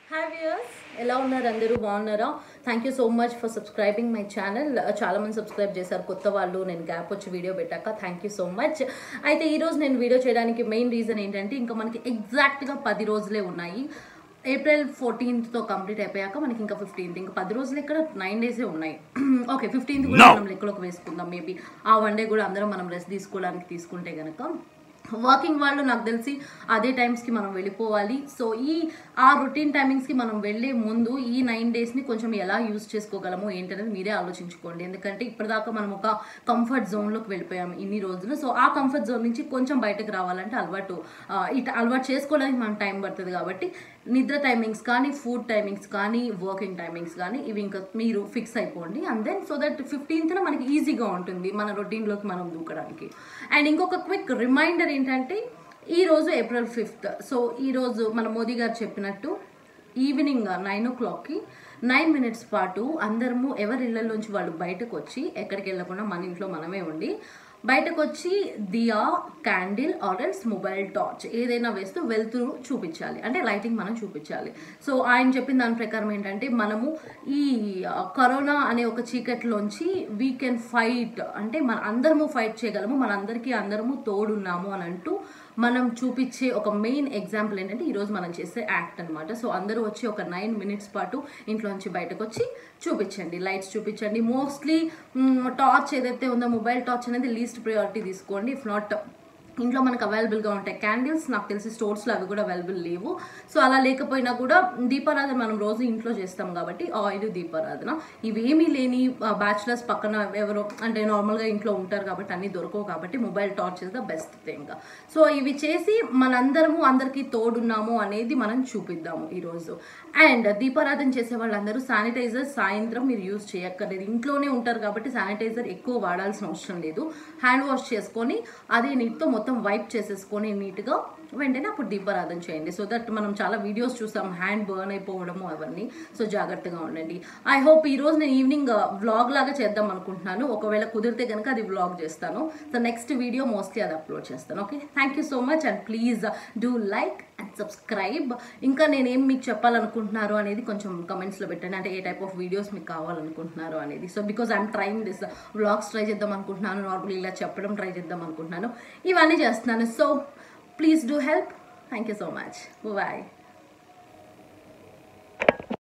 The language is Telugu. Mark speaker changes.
Speaker 1: హాయ్ వ్యూయర్స్ ఎలా ఉన్నారు అందరూ బాగున్నారా thank you so much for subscribing my channel చాలా మంది సబ్స్క్రైబ్ చేశారు కొత్త వాళ్ళు నేను గ్యాప్ వచ్చి వీడియో పెట్టాక థ్యాంక్ యూ సో మచ్ అయితే ఈరోజు నేను వీడియో చేయడానికి మెయిన్ రీజన్ ఏంటంటే ఇంకా మనకి ఎగ్జాక్ట్గా పది రోజులే ఉన్నాయి ఏప్రిల్ ఫోర్టీన్త్తో కంప్లీట్ అయిపోయాక మనకి ఇంకా ఫిఫ్టీన్త్ ఇంకా పది రోజులు ఇక్కడ నైన్ డేసే ఉన్నాయి ఓకే ఫిఫ్టీన్త్ కూడా మనం లెక్కలోకి వేసుకుందాం మేబీ ఆ వన్ డే కూడా అందరం మనం రెస్ట్ తీసుకోవడానికి తీసుకుంటే కనుక వర్కింగ్ వాళ్ళు నాకు తెలిసి అదే టైమ్స్కి మనం వెళ్ళిపోవాలి సో ఈ ఆ రొటీన్ టైమింగ్స్కి మనం వెళ్ళే ముందు ఈ నైన్ డేస్ని కొంచెం ఎలా యూజ్ చేసుకోగలము ఏంటనేది మీరే ఆలోచించుకోండి ఎందుకంటే ఇప్పటిదాకా మనం ఒక కంఫర్ట్ జోన్లోకి వెళ్ళిపోయాము ఇన్ని రోజులు సో ఆ కంఫర్ట్ జోన్ నుంచి కొంచెం బయటకు రావాలంటే అలవాటు ఆ, ఇట అలవాటు చేసుకోవడానికి మనకు టైం పడుతుంది కాబట్టి నిద్ర టైమింగ్స్ కానీ ఫుడ్ టైమింగ్స్ కానీ వర్కింగ్ టైమింగ్స్ కానీ ఇవి ఇంకా మీరు ఫిక్స్ అయిపోండి అండ్ దెన్ సో దట్ ఫిఫ్టీన్త్న మనకి ఈజీగా ఉంటుంది మన రొటీన్లోకి మనం దూకడానికి అండ్ ఇంకొక క్విక్ రిమైండర్ ఏంటంటే ఈ రోజు ఏప్రిల్ ఫిఫ్త్ సో ఈ రోజు మన మోదీ గారు చెప్పినట్టు ఈవినింగ్ నైన్ ఓ క్లాక్కి నైన్ మినిట్స్ పాటు అందరము ఎవరి ఇళ్లలోంచి వాళ్ళు బయటకు వచ్చి ఎక్కడికి వెళ్ళకుండా మన ఇంట్లో మనమే ఉండి బయటకు వచ్చి diya candle or else mobile torch ఏదైనా వేస్తూ వెళ్తురు చూపించాలి అంటే లైటింగ్ మనం చూపించాలి సో ఆయన చెప్పిన దాని ప్రకారం ఏంటంటే మనము ఈ ఆ, కరోనా అనే ఒక చీకటిలోంచి వీ కెన్ ఫైట్ అంటే మన అందరము ఫైట్ చేయగలము మనందరికీ అందరము తోడున్నాము అని అంటూ మనం చూపించే ఒక మెయిన్ ఎగ్జాంపుల్ ఏంటంటే ఈరోజు మనం చేసే యాక్ట్ అనమాట సో అందరూ వచ్చి ఒక నైన్ మినిట్స్ పాటు ఇంట్లోంచి బయటకు వచ్చి చూపించండి లైట్స్ చూపించండి మోస్ట్లీ టార్చ్ ఏదైతే ఉందో మొబైల్ టార్చ్ అనేది లీస్ట్ ప్రయారిటీ తీసుకోండి ఇఫ్ నాట్ ఇంట్లో మనకు అవైలబుల్గా ఉంటాయి క్యాండిల్స్ నాకు తెలిసి స్టోర్స్లో అవి కూడా అవైలబుల్ లేవు సో అలా లేకపోయినా కూడా దీపారాధన మనం రోజు ఇంట్లో చేస్తాం కాబట్టి ఆయిల్ దీపారాధన ఇవేమీ లేని బ్యాచులర్స్ పక్కన ఎవరో అంటే నార్మల్గా ఇంట్లో ఉంటారు కాబట్టి అన్నీ దొరకవు కాబట్టి mobile torch is the best thing so ఇవి చేసి మనందరము అందరికీ తోడున్నాము అనేది మనం చూపిద్దాము ఈరోజు అండ్ దీపారాధన చేసే వాళ్ళందరూ శానిటైజర్ సాయంత్రం మీరు యూజ్ చేయక్కర్లేదు ఇంట్లోనే ఉంటారు కాబట్టి శానిటైజర్ ఎక్కువ వాడాల్సిన అవసరం లేదు హ్యాండ్ వాష్ చేసుకొని అదే నీట్తో మొత్తం వైప్ చేసేసుకొని నీట్గా వెంటనే అప్పుడు దీపారాధన చేయండి సో దట్ మనం చాలా వీడియోస్ చూసాం హ్యాండ్ బర్న్ అయిపోవడము అవన్నీ సో జాగ్రత్తగా ఉండండి ఐ హోప్ ఈ రోజు నేను ఈవినింగ్ వ్లాగ్ లాగా చేద్దాం అనుకుంటున్నాను ఒకవేళ కుదిరితే కనుక అది వ్లాగ్ చేస్తాను సో నెక్స్ట్ వీడియో మోస్ట్లీ అది అప్లోడ్ చేస్తాను okay thank you so much and please do like and subscribe ఇంకా నేనేం మీకు చెప్పాలనుకుంటున్నారు అనేది కొంచెం కమెంట్స్లో పెట్టండి అంటే ఏ టైప్ ఆఫ్ వీడియోస్ మీకు కావాలనుకుంటున్నారు అనేది so because I'm trying this vlogs try చేద్దాం అనుకుంటున్నాను నార్మల్ ఇలా చెప్పడం ట్రై చేద్దాం అనుకుంటున్నాను ఇవన్నీ చేస్తున్నాను so please do help thank you so much bye